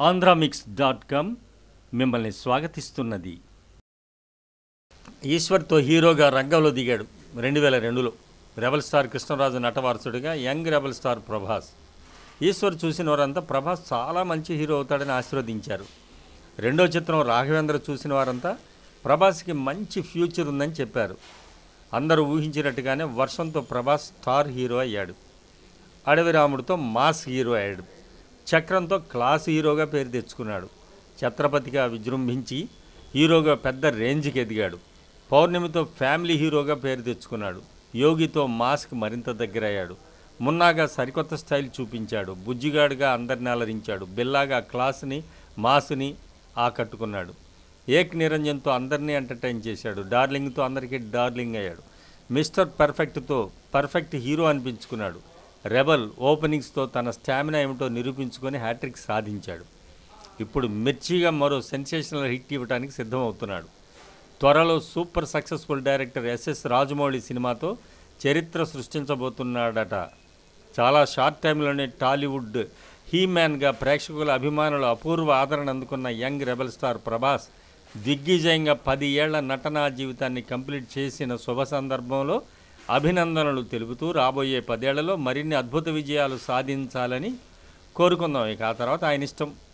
Andhramix dot com మిమ్మల్ని స్వాగతిస్తున్నది ఈశ్వర్తో హీరోగా రంగంలో దిగాడు రెండు వేల రెండులో రెబల్ స్టార్ కృష్ణరాజు నటవారసుడిగా young rebel star Prabhas Eeshwar చూసిన వారంతా ప్రభాస్ చాలా మంచి హీరో అవుతాడని ఆశీర్వదించారు రెండో చిత్రం రాఘవేంద్ర చూసిన వారంతా ప్రభాస్కి మంచి ఫ్యూచర్ ఉందని చెప్పారు అందరూ ఊహించినట్టుగానే వర్షంతో ప్రభాస్ స్టార్ హీరో అయ్యాడు అడవి రాముడితో మాస్ హీరో అయ్యాడు చక్రంతో క్లాస్ హీరోగా పేరు తెచ్చుకున్నాడు ఛత్రపతిగా విజృంభించి హీరోగా పెద్ద రేంజ్కి ఎదిగాడు పౌర్ణమితో ఫ్యామిలీ హీరోగా పేరు తెచ్చుకున్నాడు యోగితో మాస్క్ మరింత దగ్గరయ్యాడు మున్నాగా సరికొత్త స్టైల్ చూపించాడు బుజ్జిగాడుగా అందరిని అలరించాడు బిల్లాగా క్లాస్ని మాస్ని ఆకట్టుకున్నాడు ఏక్ నిరంజన్తో అందరినీ ఎంటర్టైన్ చేశాడు డార్లింగ్తో అందరికీ డార్లింగ్ అయ్యాడు మిస్టర్ పర్ఫెక్ట్తో పర్ఫెక్ట్ హీరో అనిపించుకున్నాడు రెబల్ ఓపెనింగ్స్తో తన స్టామినా ఏమిటో నిరూపించుకొని హ్యాట్రిక్ సాధించాడు ఇప్పుడు మిర్చిగా మరో సెన్సేషనల్ హిట్ ఇవ్వడానికి సిద్ధమవుతున్నాడు త్వరలో super successful director S S Rajamouli సినిమాతో చరిత్ర సృష్టించబోతున్నాడట చాలా షార్ట్ టైంలోనే టాలీవుడ్ హీ మ్యాన్గా ప్రేక్షకుల అభిమానుల అపూర్వ ఆదరణ అందుకున్న యంగ్ రెబల్ స్టార్ ప్రభాస్ దిగ్విజయంగా పది ఏళ్ల నటనా జీవితాన్ని కంప్లీట్ చేసిన శుభ సందర్భంలో అభినందనలు తెలుపుతూ రాబోయే పదేళ్లలో మరిన్ని అద్భుత విజయాలు సాధించాలని కోరుకుందాం ఇక ఆ తర్వాత ఆయన ఇష్టం